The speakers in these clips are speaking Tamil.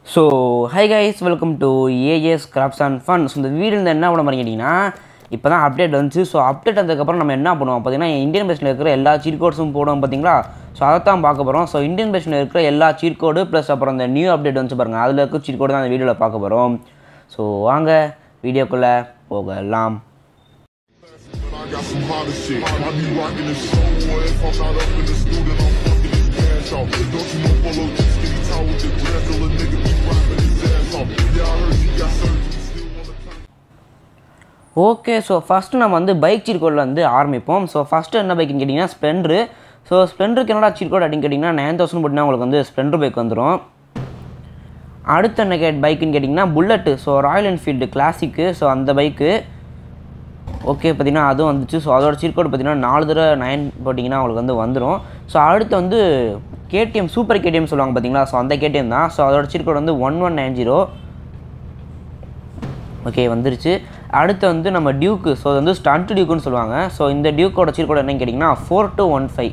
So hi guys welcome to AS crafts and fun so இந்த வீடியோவில் என்ன பண்ண கேட்டிங்கன்னா இப்போ தான் அப்டேட் வந்துச்சு ஸோ அப்டேட் வந்ததுக்கப்புறம் நம்ம என்ன பண்ணுவோம் பார்த்தீங்கன்னா இந்தியன் பேஷனில் இருக்கிற எல்லா சீட் கோட்ஸும் போடுவோம் பார்த்தீங்களா ஸோ அதை தான் பார்க்க போகிறோம் ஸோ இந்தியன் பேஷனில் இருக்கிற எல்லா சீட் கோடு ப்ளஸ் அப்புறம் இந்த நியூ அப்டேட் வந்து பாருங்கள் அதில் இருக்க சீட் கோடு தான் அந்த வீடியோவில் பார்க்க போகிறோம் ஸோ வாங்க வீடியோக்குள்ளே போகலாம் I got some hotter shit. I be rocking this show, boy. If I'm not up in the studio, I'm fucking his cash off. Don't you know Polo G skinny tall with the dread, till a nigga be rapping his ass off. Yeah, I heard you got surgery, still wanna come. Okay so first நம்ம வந்து பைக் சீட் கோடில் வந்து ஆரம்பிப்போம் ஸோ ஃபஸ்ட்டு என்ன பைக்குன்னு கேட்டிங்கன்னா ஸ்ப்ளெண்டரு ஸோ ஸ்ப்ளெண்டருக்கு என்னடா சீட் கோட் அப்படின்னு கேட்டிங்கன்னா நைன் தௌசண்ட் போட்டிங்கன்னா உங்களுக்கு வந்து ஸ்ப்ளெண்டர் பைக் வந்துடும் அடுத்து என்ன கேட் பைக்குன்னு கேட்டிங்கன்னா bullet so Royal Enfield classic so அந்த பைக்கு ஓகே பார்த்தீங்கன்னா அதுவும் வந்துச்சு ஸோ அதோட சீட் கோட் பார்த்தீங்கன்னா நாலு தடவை நைன் போட்டிங்கன்னா உங்களுக்கு வந்து வந்துடும் ஸோ அடுத்து வந்து கேடிஎம் சூப்பர் கேடிஎம் சொல்லுவாங்க பார்த்தீங்களா ஸோ அந்த கேடிஎம் தான் ஸோ அதோட சீட் கோட் வந்து one one nine zero okay வந்துருச்சு அடுத்து வந்து நம்ம டியூக்கு ஸோ அது வந்து ஸ்டண்ட் டியூக்குன்னு சொல்லுவாங்க ஸோ இந்த டியூக்கோட சீட் கோட் என்னன்னு கேட்டிங்கன்னா four two one five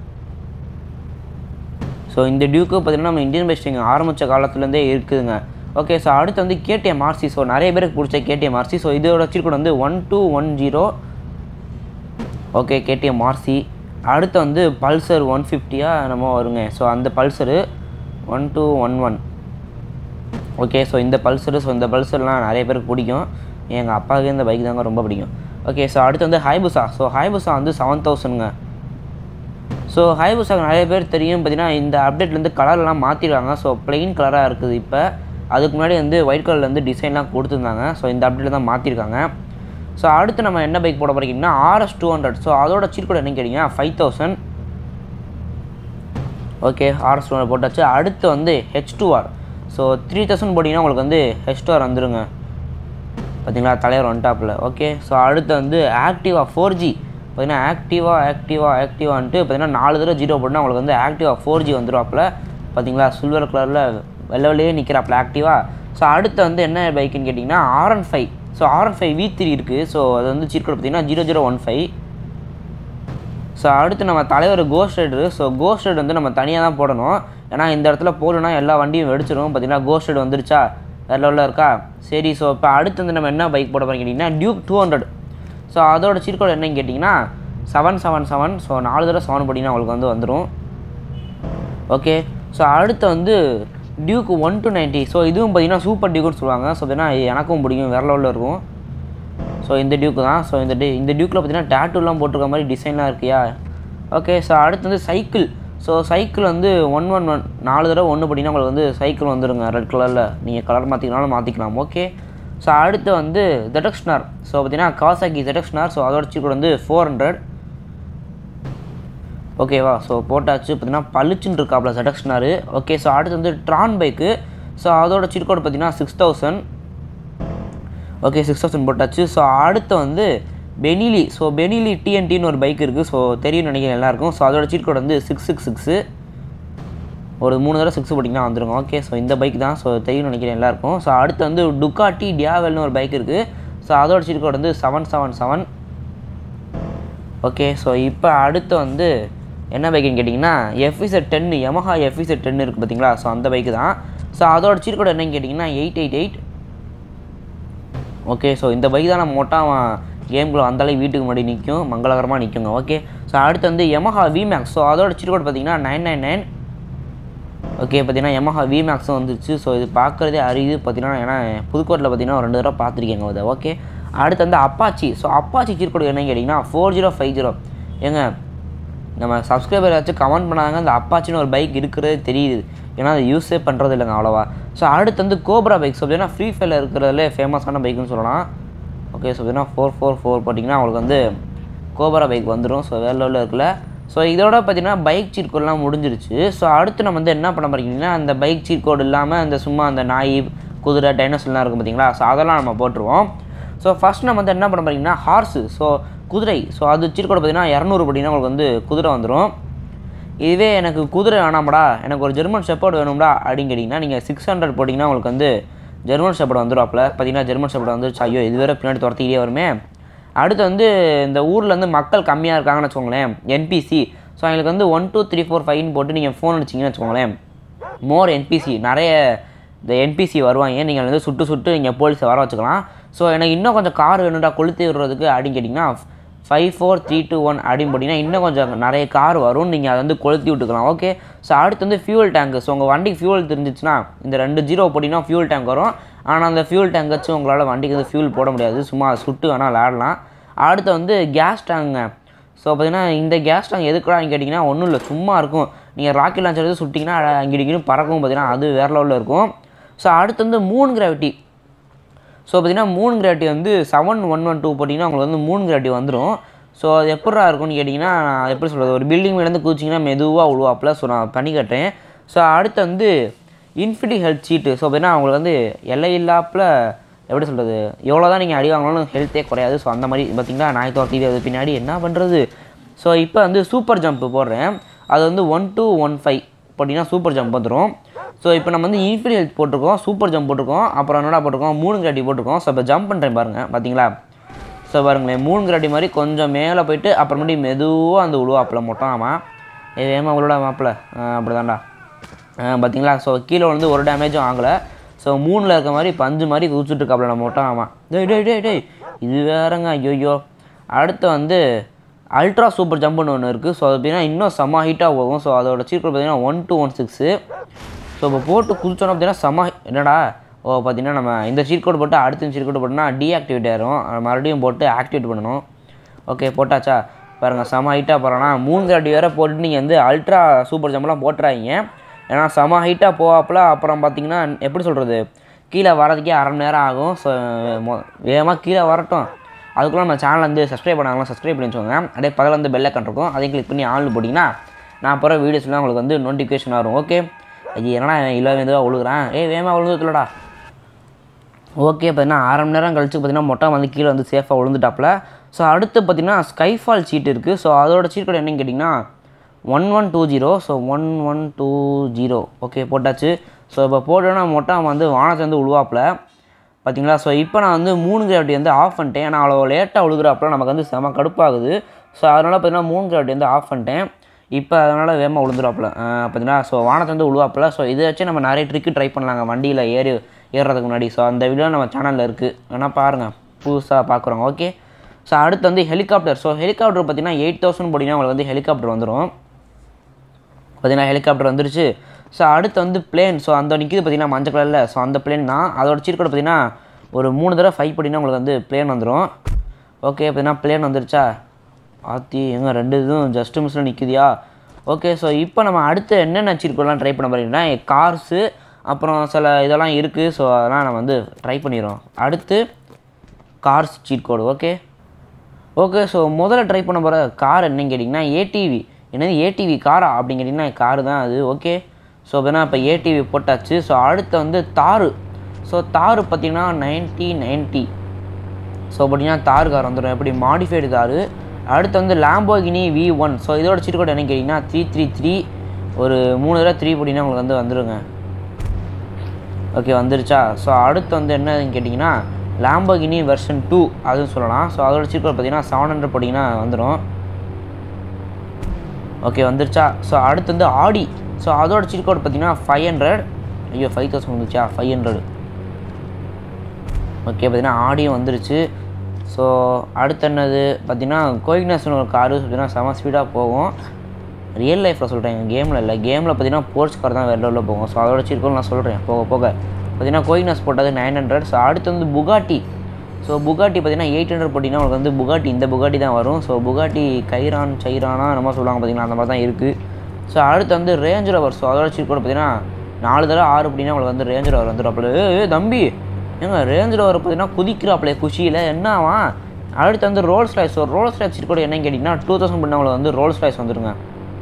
so இந்த டியூக்கு பார்த்தீங்கன்னா நம்ம இந்தியன் பெஸ்டிங் ஆரம்பித்த காலத்துலேருந்தே இருக்குதுங்க ஓகே ஸோ அடுத்து வந்து கேடிஎம் ஆர்சி ஸோ நிறைய பேருக்கு பிடிச்ச கேடிஎம் ஆர்சி ஸோ இதோட சீட் கோட் வந்து one two one zero okay KTM RC அடுத்து வந்து பல்சர் ஒன் ஃபிஃப்டியாக நம்ம வருங்க ஸோ அந்த Pulsar one two one one okay so இந்த பல்சரு ஸோ இந்த பல்சர்லாம் நிறைய பேருக்கு பிடிக்கும் எங்கள் அப்பாவுக்கு இந்த பைக் தாங்க ரொம்ப பிடிக்கும் ஓகே ஸோ அடுத்து வந்து ஹைபுசா ஸோ ஹைபுசா வந்து செவன் தௌசண்ட்ங்க ஸோ ஹைபுசாக்கு நிறைய பேர் தெரியும் பார்த்தீங்கன்னா இந்த அப்டேட்லேருந்து கலர்லாம் மாற்றிடுவாங்க ஸோ பிளெயின் கலராக இருக்குது இப்போ அதுக்கு முன்னாடி வந்து ஒயிட் கலர்லேருந்து டிசைன்லாம் கொடுத்துருந்தாங்க ஸோ இந்த அப்டேட்டில் தான் மாற்றிருக்காங்க ஸோ அடுத்து நம்ம என்ன பைக் போட போகிறீங்கன்னா ஆர்எஸ் டூ ஹண்ட்ரட் ஸோ அதோட சீட் கூட என்ன கேட்டிங்கன்னா five thousand okay RS two hundred போட்டாச்சு அடுத்து வந்து H two R so three thousand போட்டிங்கன்னா உங்களுக்கு வந்து ஹெச் டூ ஆர் வந்துருங்க பார்த்தீங்களா தலைவர் ஒன் டாப்பில் ஓகே ஸோ அடுத்து வந்து ஆக்டிவா ஃபோர் ஜி பார்த்தீங்கன்னா ஆக்டிவா ஆக்டிவா ஆக்டிவான்ட்டு பார்த்தீங்கன்னா நாலு தடவை ஜீரோ போட்டுனா உங்களுக்கு வந்து ஆக்டிவா ஃபோர் ஜி வந்துடுவாப்பில் பார்த்தீங்களா சில்வர் கலரில் வெள்ளை வெளியே நிற்கிறாப்புல ஆக்டிவா ஸோ அடுத்து வந்து என்ன பைக்குன்னு கேட்டிங்கன்னா R one five so R one five V three இருக்குது ஸோ அது வந்து சீட் கோட் பார்த்தீங்கன்னா zero zero one five so அடுத்து நம்ம தலைவர் ghost rider so ghost ride வந்து நம்ம தனியாக தான் போடணும் ஏன்னா இந்த இடத்துல போடணும்னா எல்லா வண்டியும் வெடிச்சிடும் பார்த்தீங்கன்னா கோஸ்ட் ரைடு வந்துருச்சா வேறு லெவலில் இருக்கா சரி ஸோ இப்போ அடுத்து வந்து நம்ம என்ன பைக் போட போகிறோம் கேட்டிங்கன்னா டியூக் டூ ஹண்ட்ரட் ஸோ அதோட சீட் கோட் என்னன்னு கேட்டிங்கன்னா செவன் செவன் செவன் ஸோ நாலு தடவை செவன் போட்டிங்கன்னா உங்களுக்கு வந்து வந்துடும் ஓகே ஸோ அடுத்து வந்து Duke one two ninety so இதுவும் பார்த்தீங்கன்னா சூப்பர் டியூக்குன்னு சொல்லுவாங்க ஸோ பார்த்தீங்கன்னா எனக்கும் பிடிக்கும் வேறு லெவலில் இருக்கும் ஸோ இந்த டியூக்கு தான் ஸோ இந்த டி இந்த டியூக்கில் பார்த்தீங்கன்னா டேட்டூலாம் போட்டிருக்க மாதிரி டிசைன்லாம் இருக்கியா ஓகே ஸோ அடுத்து வந்து சைக்கிள் ஸோ சைக்கிள் வந்து ஒன் ஒன் ஒன் நாலு தடவை ஒன்று பண்ணிங்கன்னா உங்களுக்கு வந்து சைக்கிள் வந்துருங்க ரெட் கலரில் நீங்கள் கலர் மாற்றிக்கனாலும் மாற்றிக்கலாம் ஓகே ஸோ அடுத்து வந்து ஜெடக்ஸ்னார் ஸோ பார்த்தீங்கன்னா காசாக்கி ஜெடக்ஸ்னார் ஸோ அதோட சீட் வந்து ஃபோர் ஹண்ட்ரட் ஓகேவா ஸோ போட்டாச்சு பார்த்தீங்கன்னா பளிச்சுன்னு இருக்காப்புல ஜெடக்ஸ்னாரு ஓகே ஸோ அடுத்து வந்து ட்ரான் பைக்கு ஸோ அதோட சீட் கோட் பார்த்தீங்கன்னா six thousand okay six thousand போட்டாச்சு ஸோ அடுத்து வந்து பெனிலி ஸோ பெனிலி டிஎன்டின்னு ஒரு பைக் இருக்குது ஸோ தெரியும் நினைக்கிறேன் எல்லாருக்கும் ஸோ அதோட சீட் கோட் வந்து சிக்ஸ் சிக்ஸ் சிக்ஸு ஒரு மூணு தடவை சிக்ஸ் போட்டிங்கன்னா வந்துருங்க ஓகே ஸோ இந்த பைக் தான் ஸோ தெரியும் நினைக்கிறேன் எல்லாருக்கும் ஸோ அடுத்து வந்து டுக்காட்டி டியாவல்னு ஒரு பைக் இருக்குது ஸோ அதோட சீட் கோட் வந்து seven seven seven okay so இப்போ அடுத்து வந்து என்ன பைக்குன்னு கேட்டிங்கன்னா எஃப்இசட் டென்னு யமஹா எஃப்இசட் டென் இருக்குது பார்த்தீங்களா ஸோ அந்த பைக்கு தான் ஸோ அதோட சீட் கோட் என்னன்னு கேட்டிங்கன்னா eight eight eight okay so இந்த பைக் தான் நம்ம மொட்டாக கேம்குள்ளே வந்தாலே வீட்டுக்கு முன்னாடி நிற்கும் மங்களகரமாக நிற்குங்க ஓகே ஸோ அடுத்து வந்து யமஹா விமேக்ஸ் ஸோ அதோட சீட் கோட் பார்த்தீங்கன்னா நைன் நைன் நைன் ஓகே பார்த்தீங்கன்னா யமஹா விமேக்ஸும் வந்துருச்சு ஸோ இது பார்க்குறதே அரியுது பார்த்தீங்கன்னா ஏன்னா புதுக்கோட்டில் பார்த்தீங்கன்னா ஒரு ரெண்டு தடவை பார்த்துருக்கேங்க அதை ஓகே அடுத்து வந்து Apache so Apache seat code என்னன்னு கேட்டிங்கன்னா ஃபோர் ஜீரோ ஃபைவ் ஜீரோ ஏங்க நம்ம சப்ஸ்கிரைபர் ஏதாச்சும் கமெண்ட் பண்ணாங்க அந்த அப்பாச்சின்னு ஒரு பைக் இருக்கிறதே தெரியுது ஏன்னா அதை யூஸே பண்ணுறது இல்லைங்க அவ்வளோவா ஸோ அடுத்து வந்து கோப்ரா பைக் ஸோ அப்படின்னா ஃப்ரீ ஃபயரில் இருக்கிறதுலே ஃபேமஸான பைக்குன்னு சொல்லலாம் ஓகே ஸோ அப்படின்னா ஃபோர் ஃபோர் ஃபோர் போட்டிங்கன்னா உங்களுக்கு வந்து கோப்ரா பைக் வந்துடும் ஸோ வேறு லெவலில் இருக்குல்ல ஸோ இதோட பார்த்தீங்கன்னா பைக் சீட் கோடெலாம் முடிஞ்சிருச்சு ஸோ அடுத்து நம்ம வந்து என்ன பண்ண போறீங்கன்னா அந்த பைக் சீட் கோடு இல்லாமல் அந்த சும்மா அந்த நாய் குதிரை டைனோஸ்லாம் இருக்கும் பார்த்தீங்களா ஸோ அதெல்லாம் நம்ம போட்டுருவோம் ஸோ ஃபஸ்ட் நம்ம வந்து என்ன பண்ண போறீங்கன்னா ஹார்ஸு ஸோ குதிரை ஸோ அது சீட் கோடு பார்த்தீங்கன்னா இரநூறு போட்டிங்கன்னா உங்களுக்கு வந்து குதிரை வந்துடும் இதுவே எனக்கு குதிரை வேணாமடா எனக்கு ஒரு ஜெர்மன் ஷெப்பர்ட் வேணும்டா அப்படின்னு கேட்டிங்கன்னா நீங்கள் சிக்ஸ் ஹண்ட்ரட் போட்டிங்கன்னா உங்களுக்கு வந்து ஜெர்மன் ஷெப்பர்ட் வந்துடுவாப்பில் பார்த்தீங்கன்னா ஜெர்மன் ஷெப்பர்ட் வந்துருச்சு ஐயோ இது வேறு பின்னாடி துரத்திக்கிட்டே வருமே அடுத்து வந்து இந்த ஊரில் வந்து மக்கள் கம்மியாக இருக்காங்கன்னு வச்சுக்கோங்களேன் என்பிசி ஸோ அவங்களுக்கு வந்து ஒன் டூ த்ரீ ஃபோர் ஃபைவ்னு போட்டு நீங்கள் ஃபோன் அடிச்சிங்கன்னு வச்சுக்கோங்களேன் மோர் என்பிசி நிறைய இந்த என்பிசி வருவாங்க நீங்கள் வந்து சுட்டு சுட்டு நீங்கள் போலீஸை வர வச்சுக்கலாம் ஸோ எனக்கு இன்னும் கொஞ்சம் கார் வேணும்டா கொளுத்தி விடுறதுக்கு அப்படின்னு கேட்டிங்கன்னா five four three two one அப்படின்னு போட்டிங்கன்னா இன்னும் கொஞ்சம் நிறைய கார் வரும் நீங்கள் அதை வந்து கொளுத்தி விட்டுக்கலாம் ஓகே ஸோ அடுத்து வந்து ஃபியூல் டேங்க் ஸோ உங்கள் வண்டிக்கு ஃபியூல் தெரிஞ்சிச்சுன்னா இந்த ரெண்டு ஜீரோ போட்டிங்கன்னா ஃபியூல் டேங்க் வரும் ஆனால் அந்த ஃபியூல் டேங்க் வச்சு உங்களால் வண்டிக்கு வந்து ஃபியூல் போட முடியாது சும்மா சுட்டு வேணால் விளாடலாம் அடுத்து வந்து கேஸ் டேங்குங்க ஸோ பார்த்தீங்கன்னா இந்த கேஸ் டேங்க் எதுக்குடான்னு கேட்டிங்கன்னா ஒன்றும் இல்லை சும்மா இருக்கும் நீங்கள் ராக்கெட் லான்ச்சர் எடுத்து சுட்டிங்கன்னா அங்கே இங்கிட்டு பறக்கும் பார்த்தீங்கன்னா அது வேறு லெவலில் இருக்கும் ஸோ அடுத்து வந்து மூன் கிராவிட்டி ஸோ பார்த்தீங்கன்னா மூணு கிராட்டி வந்து செவன் ஒன் ஒன் டூ போட்டிங்கன்னா உங்களுக்கு வந்து மூணு கிராட்டி வந்துடும் ஸோ அது எப்படா இருக்கும்னு கேட்டிங்கன்னா நான் எப்படி சொல்கிறது ஒரு பில்டிங் மேலேருந்து குதிச்சிங்கன்னா மெதுவாக உழுவாப்பில் ஸோ நான் பண்ணி கட்டுறேன் ஸோ அடுத்து வந்து இன்ஃபினிட்டி ஹெல்த் சீட்டு ஸோ பார்த்தீங்கன்னா அவங்களுக்கு வந்து எல்லை இல்லாப்பில் எப்படி சொல்கிறது எவ்வளோ தான் நீங்கள் அடி வாங்கினாலும் ஹெல்த்தே குறையாது ஸோ அந்த மாதிரி பார்த்தீங்களா நாய் துரத்திட்டு அது பின்னாடி என்ன பண்ணுறது ஸோ இப்போ வந்து சூப்பர் ஜம்ப் போடுறேன் அது வந்து ஒன் டூ ஒன் ஃபைவ் போட்டிங்கன்னா சூப்பர் ஜம்ப் வந்துடும் ஸோ இப்போ நம்ம வந்து இன்ஃபினிட்டி ஹெல்த் போட்டிருக்கோம் சூப்பர் ஜம்ப் போட்டிருக்கோம் அப்புறம் என்னடா போட்டிருக்கோம் மூணு கிராட்டி போட்டிருக்கோம் ஸோ இப்போ ஜம்ப் பண்ணுறேன் பாருங்கள் பார்த்தீங்களா ஸோ பாருங்களேன் மூணு கிராட்டி மாதிரி கொஞ்சம் மேலே போயிட்டு அப்புறமேட்டி மெதுவாக அந்த உழுவாப்பில் மொட்டம் ஆமாம் ஏ வேமா உழுடா மாப்பிள்ள அப்படி தான்டா பார்த்தீங்களா ஸோ கீழே வந்து ஒரு டேமேஜும் ஆகலை ஸோ மூணில் இருக்க மாதிரி பஞ்சு மாதிரி குதிச்சுட்டு இருக்காப்புல நம்ம மொட்டம் ஆமாம் டேய் டேய் டேய் டேய் இது வேறங்க ஐயோ அடுத்து வந்து அல்ட்ரா சூப்பர் ஜம்ப்னு ஒன்று இருக்குது ஸோ அது பார்த்தீங்கன்னா இன்னும் செம்ம ஹீட்டாக போகும் ஸோ அதோட சீக்கிரம் பார்த்தீங்கன்னா one two one six so இப்போ போட்டு குதிச்சோன்னா பார்த்தீங்கன்னா செம்ம என்னடா ஓ பார்த்தீங்கன்னா நம்ம இந்த சீட் கோட் போட்டு அடுத்த சீட் கோட் போட்டோம்னா டீஆக்டிவேட் ஆயிரும் அது மறுபடியும் போட்டு ஆக்டிவேட் பண்ணணும் ஓகே போட்டாச்சா பாருங்கள் செம ஹைட்டாக போகிறோன்னா மூணு கிராட்டி வேறு போட்டு நீங்கள் வந்து அல்ட்ரா சூப்பர் ஜம்ப்லாம் போட்டுறாங்க ஏன்னா செம ஹைட்டாக போவாப்பில் அப்புறம் பார்த்தீங்கன்னா எப்படி சொல்கிறது கீழே வரதுக்கே அரை மணி நேரம் ஆகும் ஸோ வேகமாக கீழே வரட்டும் அதுக்குள்ளே நம்ம சேனல் வந்து சப்ஸ்கிரைப் பண்ணாங்களா சப்ஸ்கிரைப் பண்ணி வச்சுக்கோங்க அப்படியே பக்கத்தில் வந்து பெல் ஐக்கன் இருக்கும் அதையும் கிளிக் பண்ணி ஆன்ல போட்டிங்கன்னா நான் போகிற வீடியோஸ்லாம் உங்களுக்கு வந்து நோட்டிஃபிகேஷன் வரும் ஓகே ஐயோ என்னடா இல்லை மெதுவாக விழுகுறேன் ஏய் வேகமாக விழுந்துட்டுலடா ஓகே பார்த்தீங்கன்னா அரை மணி நேரம் கழிச்சு பார்த்தீங்கன்னா மொட்டை வந்து கீழே வந்து சேஃபாக விழுந்துட்டாப்புல ஸோ அடுத்து பார்த்தீங்கன்னா ஸ்கைஃபால் சீட் இருக்குது ஸோ அதோட சீட் கோட் என்னன்னு கேட்டிங்கன்னா one one two zero so one one two zero okay போட்டாச்சு ஸோ இப்போ போட்டோன்னா மொட்டை வந்து வானத்தை வந்து உழுவாப்பில் பார்த்தீங்களா ஸோ இப்போ நான் வந்து மூணு கிராவிட்டி வந்து ஆஃப் பண்ணிட்டேன் ஏன்னா அவ்வளோ லேட்டாக விழுகிறப்பல நமக்கு வந்து செம கடுப்பாகுது ஸோ அதனால் பார்த்தீங்கன்னா மூணு கிராவிட்டி வந்து ஆஃப் பண்ணிட்டேன் இப்போ அதனால் வேகமாக விழுந்துருவாப்புல பார்த்தீங்கன்னா ஸோ வானத்தை வந்து விழுவாப்புல ஸோ இதை வச்சு நம்ம நிறைய ட்ரிக்கு ட்ரை பண்ணலாங்க வண்டியில் ஏறி ஏறுறதுக்கு முன்னாடி ஸோ அந்த வீடியோ நம்ம சேனலில் இருக்குது வேணால் பாருங்கள் புதுசாக பார்க்குறோங்க ஓகே ஸோ அடுத்து வந்து ஹெலிகாப்டர் ஸோ ஹெலிகாப்டர் பார்த்தீங்கன்னா எயிட் தௌசண்ட் போட்டிங்கன்னா உங்களுக்கு வந்து ஹெலிகாப்டர் வந்துடும் பார்த்தீங்கன்னா ஹெலிகாப்டர் வந்துருச்சு ஸோ அடுத்து வந்து பிளேன் ஸோ அந்த நிற்கிது பார்த்தீங்கன்னா மஞ்சள் கலரில் ஸோ அந்த பிளேன் தான் அதோட சீர்கோட பார்த்தீங்கன்னா ஒரு மூணு தடவை ஃபைவ் பண்ணினா உங்களுக்கு வந்து பிளேன் வந்துடும் ஓகே பார்த்தீங்கன்னா பிளேன் வந்துருச்சா ஆத்தி எங்க ரெண்டு இதுவும் ஜஸ்ட் மிஸ்ஸில் நிற்குதியா ஓகே ஸோ இப்போ நம்ம அடுத்து என்னென்ன சீர்கோடலாம் ட்ரை பண்ண போகிறீங்கன்னா கார்ஸு அப்புறம் சில இதெல்லாம் இருக்குது ஸோ அதெல்லாம் நம்ம வந்து ட்ரை பண்ணிடுறோம் அடுத்து cars cheat code okay okay so முதல்ல ட்ரை பண்ண போகிற கார் என்னன்னு கேட்டிங்கன்னா ஏடிவி என்னது ஏடிவி காரா அப்படின்னு கேட்டிங்கன்னா காரு தான் அது ஓகே ஸோ அப்படின்னா இப்போ ஏடிவி போட்டாச்சு ஸோ அடுத்து வந்து தாரு ஸோ தாரு பார்த்தீங்கன்னா நைன்ட்டி நைன்ட்டி ஸோ பார்த்தீங்கன்னா தார் கார் வந்துடும் எப்படி மாடிஃபைடு தாரு அடுத்து வந்து லாம்போகினி வி ஒன் ஸோ இதோட சீட் கோட் என்னன்னு கேட்டிங்கன்னா த்ரீ த்ரீ த்ரீ ஒரு மூணு தடவை த்ரீ போட்டிங்கன்னா உங்களுக்கு வந்து வந்துருங்க ஓகே வந்துருச்சா ஸோ அடுத்து வந்து என்னதுன்னு கேட்டிங்கன்னா லாம்போகினி வெர்ஷன் டூ அதுவும் சொல்லலாம் ஸோ அதோட சீட் கோட் பார்த்தீங்கன்னா செவன் ஹண்ட்ரட் போட்டிங்கன்னா வந்துடும் ஓகே வந்துருச்சா ஸோ அடுத்து வந்து ஆடி ஸோ அதோட சீட் கோட் பார்த்தீங்கன்னா ஃபைவ் ஹண்ட்ரட் ஐயோ ஃபைவ் தௌசண்ட் வந்துச்சா ஃபைவ் ஹண்ட்ரட் ஓகே பார்த்தீங்கன்னா ஆடியும் வந்துருச்சு ஸோ அடுத்து என்னது பார்த்தீங்கன்னா கோயிக்னஸ்னு ஒரு காரு பார்த்தீங்கன்னா செம ஸ்பீடாக போகும் ரியல் லைஃப்பில் சொல்கிறேன் கேமில் இல்லை கேமில் பார்த்தீங்கன்னா போர்ட்ஸ் கார் தான் வேறு லெவலில் போகும் ஸோ அதோட சீர்கோள் நான் சொல்கிறேன் போக போக பார்த்தீங்கன்னா கோயிக்னஸ் போட்டது நைன் ஹண்ட்ரட் ஸோ அடுத்து வந்து புகாட்டி ஸோ புகாட்டி பார்த்தீங்கன்னா எயிட் ஹண்ட்ரட் போட்டிங்கன்னா உங்களுக்கு வந்து புகாட்டி இந்த புகாட்டி தான் வரும் ஸோ புகாட்டி கைரான் சைரானா நம்ம சொல்லுவாங்க பார்த்தீங்கன்னா அந்த மாதிரி தான் இருக்குது ஸோ அடுத்து வந்து ரேஞ்ச் ரோவர் ஸோ அதோட சீட் கூட பார்த்தீங்கன்னா நாலு தடவை ஆறு அப்படின்னா உங்களுக்கு வந்து ரேஞ்ச் ரோவர் வந்துடும் அப்போ ஏ தம்பி ஏங்க ரேஞ்ச் ரோவர் பார்த்தீங்கன்னா குதிக்கிறாப்ல குஷியில் என்னவா அடுத்து வந்து Rolls Royce so Rolls Royce cheat கூட என்னன்னு கேட்டிங்கன்னா டூ தௌசண்ட் பண்ண உங்களுக்கு வந்து ரோல்ஸ் ரைஸ் வந்துருங்க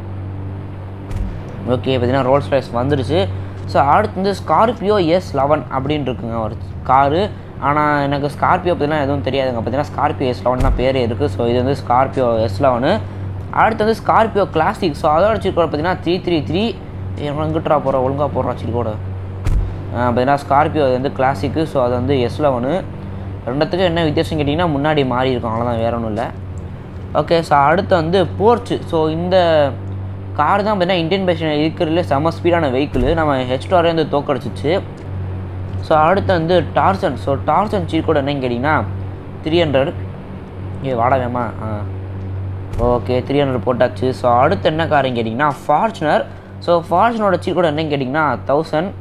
ஓகே பார்த்தீங்கன்னா ரோல்ஸ் ரைஸ் வந்துருச்சு ஸோ அடுத்து வந்து ஸ்கார்பியோ எஸ் லெவன் அப்படின்னு இருக்குங்க ஒரு காரு ஆனால் எனக்கு ஸ்கார்பியோ பற்றிலாம் எதுவும் தெரியாதுங்க பார்த்தீங்கன்னா ஸ்கார்பியோ எஸ் லெவன் தான் பேரே இருக்குது ஸோ இது வந்து ஸ்கார்பியோ எஸ் லெவனு அடுத்து வந்து ஸ்கார்பியோ கிளாசிக் ஸோ அதோட சீட் பார்த்தீங்கன்னா த்ரீ த்ரீ த்ரீ எங்கிட்டா போகிற ஒழுங்காக போடுறா சீட் கோடு பார்த்தீங்கன்னா ஸ்கார்பியோ அது வந்து கிளாசிக்கு ஸோ அது வந்து எஸ் லெவனு ரெண்டுத்துக்கும் என்ன வித்தியாசம் கேட்டிங்கன்னா முன்னாடி மாறி இருக்கும் அவ்வளோதான் வேற ஒன்றும் இல்லை ஓகே ஸோ அடுத்து வந்து போர்ச்சு ஸோ இந்த கார் தான் பார்த்தீங்கன்னா இந்தியன் பேஷன் இருக்கிறதுல செம ஸ்பீடான வெஹிக்கிள் நம்ம ஹெச்டாரே வந்து தோக்கடிச்சிச்சு ஸோ அடுத்து வந்து Tarzan so Tarzan cheat code என்னன்னு கேட்டிங்கன்னா த்ரீ ஹண்ட்ரட் ஏ வாடா வேமா ஆ ஓகே த்ரீ ஹண்ட்ரட் போட்டாச்சு ஸோ அடுத்து என்ன காருன்னு கேட்டிங்கன்னா ஃபார்ச்சுனர் ஸோ ஃபார்ச்சுனரோட சீட் கோட் என்னன்னு கேட்டிங்கன்னா தௌசண்ட்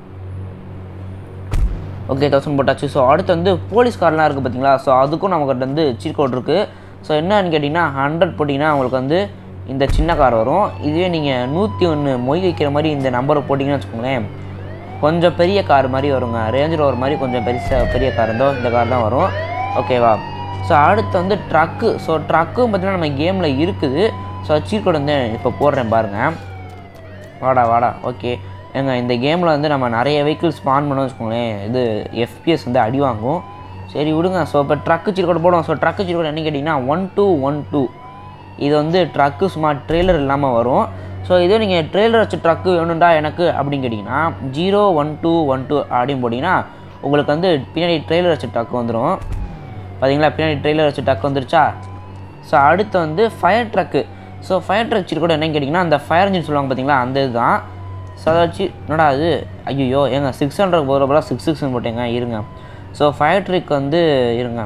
ஓகே தௌசண்ட் போட்டாச்சு ஸோ அடுத்து வந்து போலீஸ் கார்லாம் இருக்குது பார்த்தீங்களா ஸோ அதுக்கும் நம்மக்கிட்ட வந்து சீட் கோட் இருக்குது ஸோ என்னன்னு கேட்டிங்கன்னா ஹண்ட்ரட் போட்டிங்கன்னா உங்களுக்கு வந்து இந்த சின்ன கார் வரும் இதுவே நீங்கள் நூற்றி ஒன்று மொய் வைக்கிற மாதிரி இந்த நம்பரை போட்டிங்கன்னு வச்சுக்கோங்களேன் கொஞ்சம் பெரிய கார் மாதிரி வருங்க ரேஞ்ச் ரோவர் மாதிரி கொஞ்சம் பெருசாக பெரிய கார் இருந்தோ இந்த கார் தான் வரும் ஓகேவா ஸோ அடுத்து வந்து ட்ரக்கு ஸோ ட்ரக்கும் பார்த்தீங்கன்னா நம்ம கேமில் இருக்குது ஸோ சீட் கோட் வந்து இப்போ போடுறேன் பாருங்கள் வாடா வாடா ஓகே ஏங்க இந்த கேமில் வந்து நம்ம நிறைய வெஹிக்கிள் ஸ்பான் பண்ணோம் வச்சுக்கோங்களேன் இது எஃபிஎஸ் வந்து அடி வாங்கும் சரி விடுங்க ஸோ இப்போ ட்ரக்கு சீட் போடுவோம் ஸோ ட்ரக்கு சீட் என்ன கேட்டிங்கன்னா ஒன் டூ ஒன் டூ இது வந்து ட்ரக்கு சும்மா ட்ரெய்லர் இல்லாமல் வரும் ஸோ இதே நீங்கள் ட்ரெய்லர் வச்ச ட்ரக்கு வேணும்டா எனக்கு அப்படின்னு கேட்டிங்கன்னா zero one two one two அப்படின்னு போட்டிங்கன்னா உங்களுக்கு வந்து பின்னாடி ட்ரெய்லர் வச்ச ட்ரக் வந்துடும் பார்த்தீங்களா பின்னாடி ட்ரெய்லர் வச்ச ட்ரக் வந்துருச்சா ஸோ அடுத்து வந்து fire truck so fire truck cheat கூட என்னன்னு கேட்டிங்கன்னா அந்த ஃபயர் இன்ஜின் சொல்லுவாங்க பார்த்தீங்களா அந்த இதுதான் ஸோ அதை வச்சு என்னடா அது ஐயோ ஏங்க சிக்ஸ் ஹண்ட்ரட் போகிற போல சிக்ஸ் சிக்ஸ்னு போட்டேங்க இருங்க ஸோ ஃபயர் ட்ரிக் வந்து இருங்க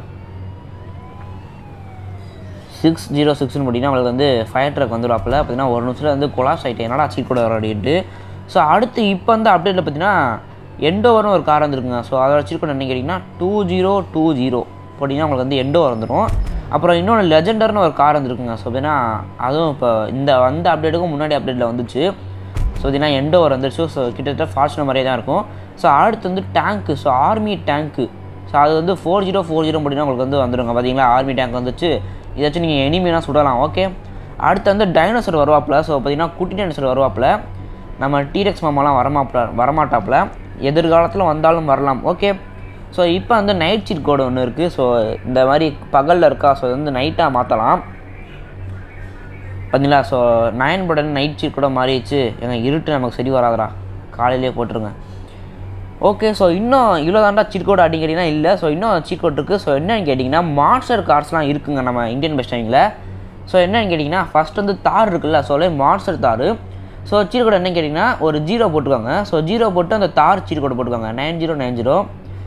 சிக்ஸ் ஜீரோ சிக்ஸ்னு போட்டிங்கன்னா உங்களுக்கு வந்து ஃபயர் ட்ரக் வந்துடுவாப்பில் பார்த்தீங்கன்னா ஒரு நிமிஷத்தில் வந்து கொலாஸ் ஆகிட்டேன் என்னடா சீட் கூட வர அப்படின்ட்டு ஸோ அடுத்து இப்போ வந்து அப்டேட்டில் பார்த்தீங்கன்னா எண்டோவர்னு ஒரு கார் வந்துருக்குங்க ஸோ அதோட சீட் கூட என்ன கேட்டிங்கன்னா டூ ஜீரோ டூ ஜீரோ போட்டிங்கன்னா உங்களுக்கு வந்து எண்டோவர் வந்துடும் அப்புறம் இன்னொன்று லெஜெண்டர்னு ஒரு கார் வந்துருக்குங்க ஸோ பார்த்தீங்கன்னா அதுவும் இப்போ இந்த வந்த அப்டேட்டுக்கும் முன்னாடி அப்டேட்டில் வந்துச்சு ஸோ பார்த்தீங்கன்னா எண்டோவர் வந்துருச்சு ஸோ கிட்டத்தட்ட ஃபாஸ்ட்னர் மாதிரியே தான் இருக்கும் ஸோ அடுத்து வந்து tank so army tank so அது வந்து ஃபோர் ஜீரோ ஃபோர் ஜீரோ போட்டிங்கன்னா உங்களுக்கு வந்து வந்துருங்க பார்த்தீங்களா ஆர்மி டேங்க் வந்துச்சு இதை வச்சு நீங்கள் எனிமியெலாம் சுடலாம் ஓகே அடுத்து வந்து டைனோசர் வருவாப்பில் ஸோ பார்த்தீங்கன்னா குட்டி டைனோசர் வருவாப்பில் நம்ம டீரெக்ஸ் மாமாலாம் வரமாப்ல வரமாட்டாப்புல எதிர்காலத்தில் வந்தாலும் வரலாம் ஓகே ஸோ இப்போ வந்து நைட் சீட் கோடு ஒன்று இருக்குது ஸோ இந்த மாதிரி பகலில் இருக்கா ஸோ இது வந்து நைட்டாக மாற்றலாம் பார்த்தீங்களா so nine button night cheat கூட மாறிடுச்சு ஏங்க இருட்டு நமக்கு சரி வராதடா காலையிலே போட்டுருங்க ஓகே ஸோ இன்னும் இவ்வளோ தாண்டா சீட் கோட் அப்படின்னு கேட்டிங்கன்னா இல்லை ஸோ இன்னும் சீட் கோட் இருக்குது ஸோ என்னன்னு கேட்டிங்கன்னா மான்ஸ்டர் கார்ஸ்லாம் இருக்குங்க நம்ம இந்தியன் பெஸ்ட் டைமில் ஸோ என்னன்னு கேட்டிங்கன்னா ஃபஸ்ட் வந்து தார் இருக்குல்ல so monster Thar so cheat code என்னன்னு கேட்டிங்கன்னா ஒரு ஜீரோ போட்டுக்கோங்க ஸோ ஜீரோ போட்டு அந்த தார் சீட் கோட் போட்டுக்கோங்க நைன் ஜீரோ நைன் ஜீரோ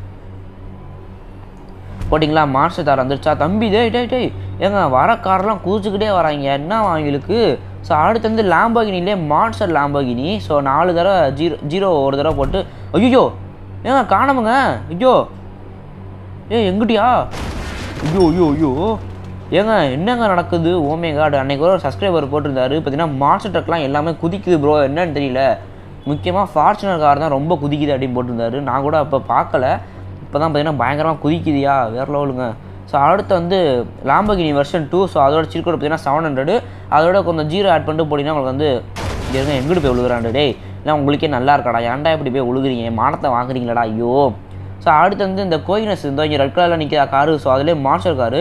போட்டிங்களா மாஸ்டர் தார் வந்துருச்சா தம்பி டேய் டேய் டேய் ஏங்க வர கார்லாம் குதிச்சுக்கிட்டே வராங்க என்ன அவங்களுக்கு ஸோ அடுத்து வந்து லாம்போகினிலே மான்ஸ்டர் லாம்போகினி ஸோ நாலு தடவை ஜீரோ ஜீரோ ஒரு தடவை போட்டு ஐயோ ஏங்க காணமுங்க ஐயோ ஏ எங்கிட்டியா ஐயோ ஐயோ ஐயோ ஏங்க என்னங்க நடக்குது ஓமே கார்டு அன்னைக்கு ஒரு சப்ஸ்கிரைபர் போட்டிருந்தாரு பார்த்தீங்கன்னா மாஸ்டர் ட்ரக்லாம் எல்லாமே குதிக்குது ப்ரோ என்னன்னு தெரியல முக்கியமாக ஃபார்ச்சுனர் கார் தான் ரொம்ப குதிக்குது அப்படின்னு போட்டிருந்தாரு நான் கூட அப்போ பார்க்கல இப்போ தான் பார்த்தீங்கன்னா பயங்கரமாக குதிக்குதியா வேறு லெவலுங்க ஸோ அடுத்து வந்து லாம்பகினி வெர்ஷன் டூ ஸோ அதோட சீட் கோட் பார்த்தீங்கன்னா செவன் ஹண்ட்ரடு அதோட கொஞ்சம் ஜீரோ ஆட் பண்ணிட்டு போட்டிங்கன்னா உங்களுக்கு வந்து இங்கே இருங்க எங்கிட்டு போய் விழுகுறாண்டு டேய் இல்லை உங்களுக்கே நல்லா இருக்காடா ஏன்டா இப்படி போய் விழுகுறீங்க மானத்தை வாங்குறீங்களாடா ஐயோ ஸோ அடுத்து வந்து இந்த கோயினஸ் இந்த இங்கே ரெட் கலரில் நிற்கிற காரு ஸோ அதிலே மாஸ்டர் காரு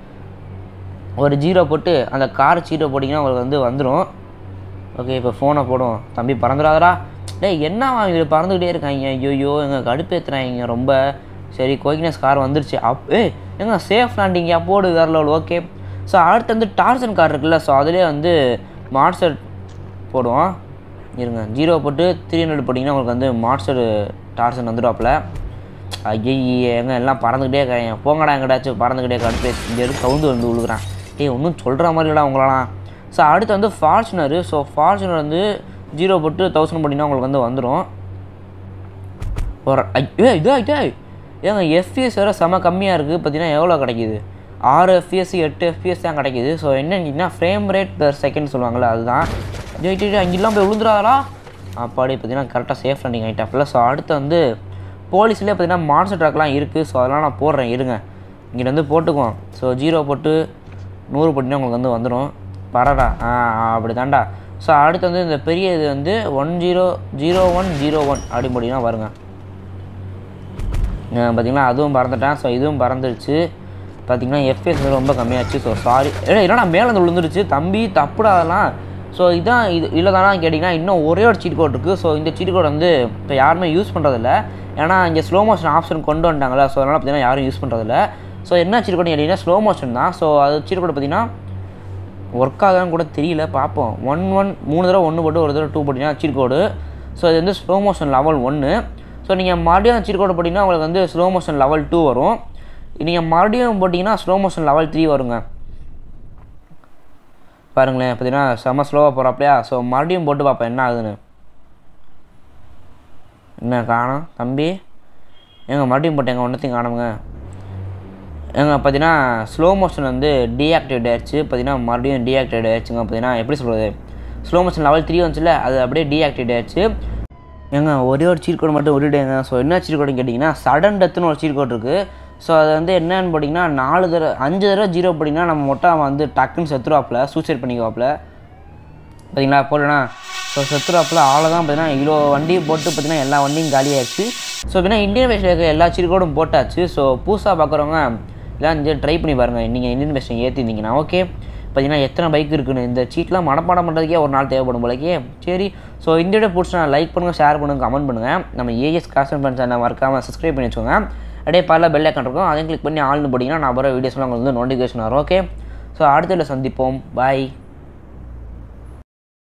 ஒரு ஜீரோ போட்டு அந்த கார் சீட்டை போட்டிங்கன்னா உங்களுக்கு வந்து வந்துடும் ஓகே இப்போ ஃபோனை போடும் தம்பி பறந்துடாதடா டேய் என்ன அவங்க பறந்துக்கிட்டே இருக்காங்க ஐயோ எங்கள் கடுப்பேற்றுறாங்க ரொம்ப சரி கோகினஸ் கார் வந்துருச்சு அப் ஏ எங்க சேஃப் லேண்டிங்கா போடு வேறு லெவல் ஓகே ஸோ அடுத்து வந்து டார்சன் கார் இருக்குல்ல ஸோ அதிலே வந்து மான்ஸ்டர் போடுவோம் இருங்க ஜீரோ போட்டு த்ரீ ஹண்ட்ரட் போட்டிங்கன்னா உங்களுக்கு வந்து மான்ஸ்டர் டார்சன் வந்துடுவாப்பில் ஐயே எங்க எல்லாம் பறந்துக்கிட்டே இருக்காங்க போங்கடா எங்கடாச்சும் பறந்துக்கிட்டே கடுப்பே இங்கே இருந்து கவுந்து வந்து விழுகுறான் ஏய் ஒன்றும் சொல்கிற மாதிரி இல்லடா உங்களெல்லாம் ஸோ அடுத்து வந்து ஃபார்ச்சுனரு ஸோ ஃபார்ச்சுனர் வந்து ஜீரோ போட்டு தௌசண்ட் போட்டிங்கன்னா உங்களுக்கு வந்து வந்துடும் ஒரு ஐயோ இதா இதா ஏங்க எஃப்பிஎஸ் வேறு செம கம்மியாக இருக்குது பார்த்தீங்கன்னா எவ்வளோ கிடைக்கிது ஆறு எஃப்பிஎஸ் எட்டு எஃப்பிஎஸ் தான் கிடைக்கிது ஸோ என்னன்னா ஃப்ரேம் ரேட் பெர் செகண்ட் சொல்லுவாங்கள்ல அதுதான் ஜெயிட்டு அங்கெல்லாம் போய் விழுந்துடாதா அப்பாடி பார்த்தீங்கன்னா கரெக்டாக சேஃப் ரன்னிங் ஆகிட்டாப்பில் ஸோ அடுத்து வந்து போலீஸ்லேயே பார்த்தீங்கன்னா மான்ஸ்டர் ட்ரக்லாம் இருக்குது ஸோ அதெல்லாம் நான் போடுறேன் இருங்க இங்கே வந்து போட்டுக்குவோம் ஸோ ஜீரோ போட்டு நூறு போட்டினா உங்களுக்கு வந்து வந்துடும் பரடா ஆ அப்படி தாண்டா ஸோ அடுத்து வந்து இந்த பெரிய இது வந்து one zero zero one zero one அப்படி போட்டிங்கன்னா வருங்க பார்த்தீங்களா அதுவும் பறந்துட்டேன் ஸோ இதுவும் பறந்துருச்சு பார்த்தீங்கன்னா எஃப்எஸ் ரொம்ப கம்மியாச்சு ஸோ சாரி ஏடா என்னடா மேலே வந்து விழுந்துருச்சு தம்பி தப்புடா அதெல்லாம் ஸோ இதான் இது இல்லை தானா கேட்டிங்கன்னா இன்னும் ஒரே ஒரு சீட் கோட் இருக்குது ஸோ இந்த சீட் கோட் வந்து இப்போ யாருமே யூஸ் பண்ணுறதில்ல ஏன்னா இங்கே ஸ்லோ மோஷன் ஆப்ஷன் கொண்டு வந்துட்டாங்களா ஸோ அதனால் பார்த்தீங்கன்னா யாரும் யூஸ் பண்ணுறதில்ல ஸோ என்ன சீட் கோட் கேட்டிங்கன்னா ஸ்லோ மோஷன் தான் ஸோ அது சீட் கோட் பார்த்தீங்கன்னா ஒர்க் ஆகுதான்னு கூட தெரியல பார்ப்போம் ஒன் ஒன் மூணு தடவை ஒன்று போட்டு ஒரு தடவை டூ போட்டிங்கன்னா சீட் கோடு ஸோ இது வந்து ஸ்லோ மோஷன் லெவல் ஒன்று ஸோ நீங்கள் மறுபடியும் சீட் கோடு போட்டிங்கன்னா உங்களுக்கு வந்து ஸ்லோ மோஷன் லெவல் டூ வரும் நீங்கள் மறுபடியும் போட்டிங்கன்னா ஸ்லோ மோஷன் லெவல் த்ரீ வருங்க பாருங்களேன் பார்த்தீங்கன்னா செம்ம ஸ்லோவாக போகிறாப்பலையா ஸோ மறுபடியும் போட்டு பார்ப்பேன் என்ன ஆகுதுன்னு என்ன காணோம் தம்பி ஏங்க மறுபடியும் போட்டேங்க ஒன்றத்தையும் காணுங்க ஏங்க பார்த்தீங்கன்னா ஸ்லோ மோஷன் வந்து டீஆக்டிவேட் ஆயிடுச்சு பார்த்தீங்கன்னா மறுபடியும் டீஆக்டிவேட் ஆயிடுச்சுங்க பார்த்தீங்கன்னா எப்படி சொல்கிறது ஸ்லோ மோஷன் லெவல் த்ரீ வந்துச்சுல அது அப்படியே டீஆக்டிவேட் ஆயிடுச்சு ஏங்க ஒரே ஒரு சீட் கோடு மட்டும் விட்டுட்டேங்க ஸோ என்ன சீட் கோடுன்னு கேட்டிங்கன்னா சடன் டெத்துன்னு ஒரு சீட் கோட் இருக்குது ஸோ அது வந்து என்னன்னு போட்டிங்கன்னா நாலு தடவை அஞ்சு தடவை ஜீரோ போட்டிங்கன்னா நம்ம மொட்டை அவன் வந்து டக்குன்னு செத்துருவாப்பில் சூசைட் பண்ணிக்குவாப்பில் பார்த்தீங்களா போடலண்ணா ஸோ செத்துறாப்பில் அவ்வளோதான் பார்த்தீங்கன்னா இவ்வளோ வண்டி போட்டு பார்த்தீங்கன்னா எல்லா வண்டியும் காலியாகிடுச்சு ஸோ பார்த்தீங்கன்னா இந்தியன் பேஸ்டில் இருக்க எல்லா சீட் கோடும் போட்டாச்சு ஸோ புதுசாக பார்க்குறவங்க எல்லாம் இந்த ட்ரை பண்ணி பாருங்கள் நீங்கள் இந்தியன் பேஸ்டில் ஏற்றிருந்தீங்கன்னா ஓகே பார்த்தீங்கன்னா எத்தனை பைக் இருக்குன்னு இந்த சீட்லாம் மனப்பாடம் பண்ணுறதுக்கே ஒரு நாள் தேவைப்படும் போலக்கே சரி ஸோ இந்த வீடியோ பிடிச்சா லைக் பண்ணுங்கள் ஷேர் பண்ணுங்கள் கமெண்ட் பண்ணுங்கள் நம்ம ஏஎஸ் காசன் ஃப்ரெண்ட்ஸ் சேனல் மறக்காமல் சப்ஸ்கிரைப் பண்ணி வச்சுக்கோங்க அப்படியே பல பெல் ஐக்கன் இருக்கும் அதையும் கிளிக் பண்ணி ஆள்னு போட்டிங்கன்னா நான் வர வீடியோஸ்லாம் உங்களுக்கு வந்து நோட்டிஃபிகேஷன் வரும் ஓகே ஸோ அடுத்த சந்திப்போம் பாய்